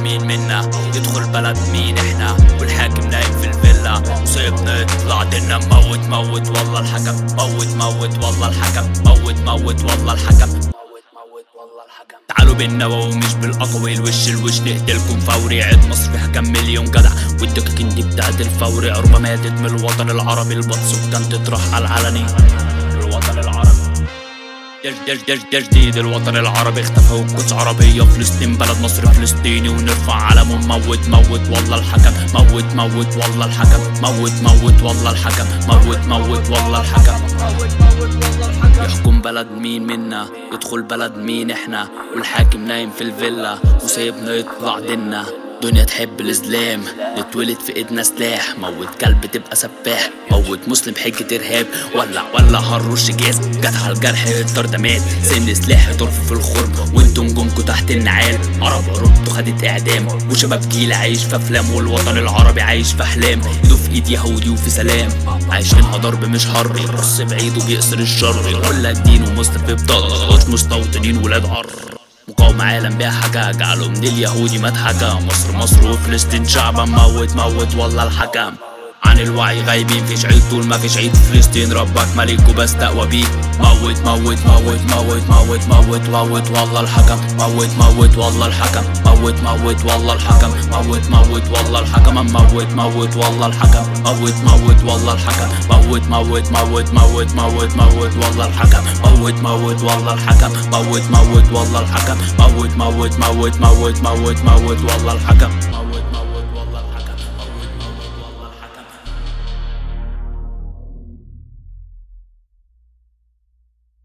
مين منا يدخل بلد مين احنا والحاكم نايم في الفيلا وسيبنا يطلع دنا موت موت والله الحكم موت موت والله الحكم موت موت والله الحكم تعالوا بالنوى ومش بالاقوى الوش الوش نقتلكم فوري عيد مصر فيها كام مليون جدع والدكاكين دي بتاعت الفوري عربة ماتت من الوطن العربي البط كان تطرح على العلني الوطن العربي دش دش دش دش جديد الوطن العربي اختفى والقدس عربية فلسطين بلد مصر فلسطيني ونرفع علم موت موت والله الحكم موت موت والله الحكم موت موت والله الحكم موت موت والله الحكم يحكم بلد مين منا يدخل بلد مين احنا والحاكم نايم في الفيلا وسايبنا يطلع دنا دنيا تحب الاسلام نتولد في ايدنا سلاح موت كلب تبقى سفاح موت مسلم حجة ارهاب ولع ولع هنرش جاز جت على الجرح الطرد مات سن سلاح طرف في الخرم وانتوا نجومكوا تحت النعال عرب عروبته خدت اعدام وشباب جيل عايش في افلام والوطن العربي عايش في احلام ايده في ايد يهودي وفي سلام عايشينها ضرب مش حرب يبص بعيد وبيأسر الشر يقول لك دين ومسلم في بطاقة مش مستوطنين ولاد عر مقاومة عالم بيها حاجة جعلوا من اليهودي مضحكة مصر مصر وفلسطين شعبا موت موت والله الحكم عن الوعي غايبين فيش عيد طول ما فيش عيد فلسطين ربك ملك وبستقوى بيك موت موت موت موت موت موت موت والله الحكم موت موت والله الحكم موت موت والله الحكم موت موت والله الحكم موت موت والله الحكم موت موت والله الحكم موت موت موت موت موت موت والله الحكم موت موت والله الحكم موت موت والله الحكم موت موت موت موت موت موت والله الحكم